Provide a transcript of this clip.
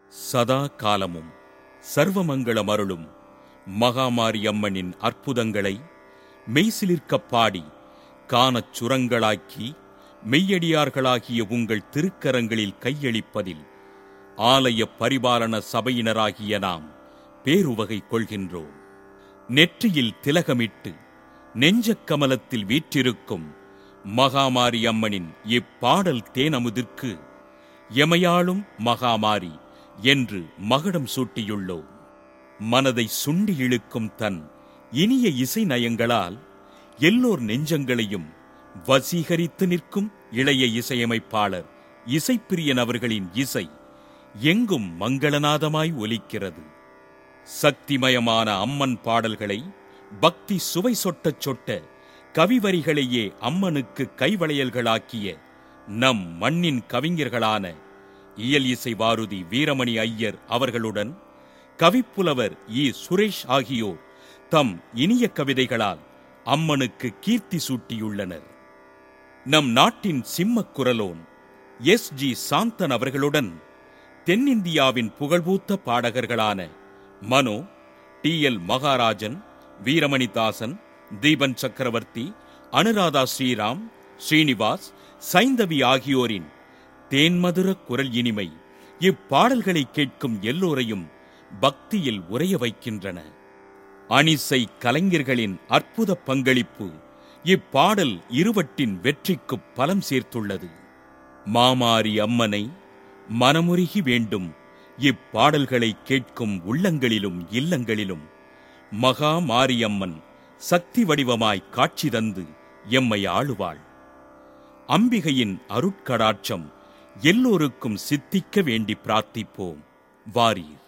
சதா காலமும் சர்வமங்களம் அருளும் மகாமாரி அம்மனின் அற்புதங்களை மெய்சிலிர்க்கப் பாடி காணச் சுரங்களாக்கி மெய்யடியார்களாகிய உங்கள் திருக்கரங்களில் கையளிப்பதில் ஆலய பரிபாலன சபையினராகிய நாம் பேருவகை கொள்கின்றோம் நெற்றியில் திலகமிட்டு நெஞ்சக் கமலத்தில் வீற்றிருக்கும் மகாமாரி அம்மனின் இப்பாடல் தேனமுதிற்கு எமையாளும் மகாமாரி என்று மகுடம் சூட்டியுள்ளோம் மனதை சுண்டி இழுக்கும் தன் இனிய இசை நயங்களால் எல்லோர் நெஞ்சங்களையும் வசீகரித்து நிற்கும் இளைய இசையமைப்பாளர் இசைப்பிரியன் அவர்களின் இசை எங்கும் மங்களநாதமாய் ஒலிக்கிறது சக்திமயமான அம்மன் பாடல்களை பக்தி சுவை சொட்டச் சொட்ட கவிவரிகளையே அம்மனுக்கு கைவளையல்களாக்கிய நம் மண்ணின் கவிஞர்களான இயல் இசை வாருதி வீரமணி ஐயர் அவர்களுடன் கவிப்புலவர் இ சுரேஷ் ஆகியோர் தம் இனிய கவிதைகளால் அம்மனுக்கு கீர்த்தி சூட்டியுள்ளனர் நம் நாட்டின் சிம்மக் குரலோன் எஸ் ஜி சாந்தன் அவர்களுடன் தென்னிந்தியாவின் புகழ்பூத்த பாடகர்களான மனோ டி எல் மகாராஜன் வீரமணிதாசன் தீபன் சக்கரவர்த்தி அனுராதா ஸ்ரீராம் ஸ்ரீனிவாஸ் சைந்தவி ஆகியோரின் தேன்மதுர குரல் இனிமை இப்பாடல்களை கேட்கும் எல்லோரையும் பக்தியில் உறைய வைக்கின்றன அணிசை கலைஞர்களின் அற்புத பங்களிப்பு இப்பாடல் இருவட்டின் வெற்றிக்கு பலம் சேர்த்துள்ளது மாமாரி அம்மனை மனமுருகி வேண்டும் இப்பாடல்களை கேட்கும் உள்ளங்களிலும் இல்லங்களிலும் மகா மாரியம்மன் சக்தி வடிவமாய் காட்சி தந்து எம்மை ஆளுவாள் அம்பிகையின் அருட்கடாட்சம் எல்லோருக்கும் சித்திக்க வேண்டி பிரார்த்திப்போம் வாரீர்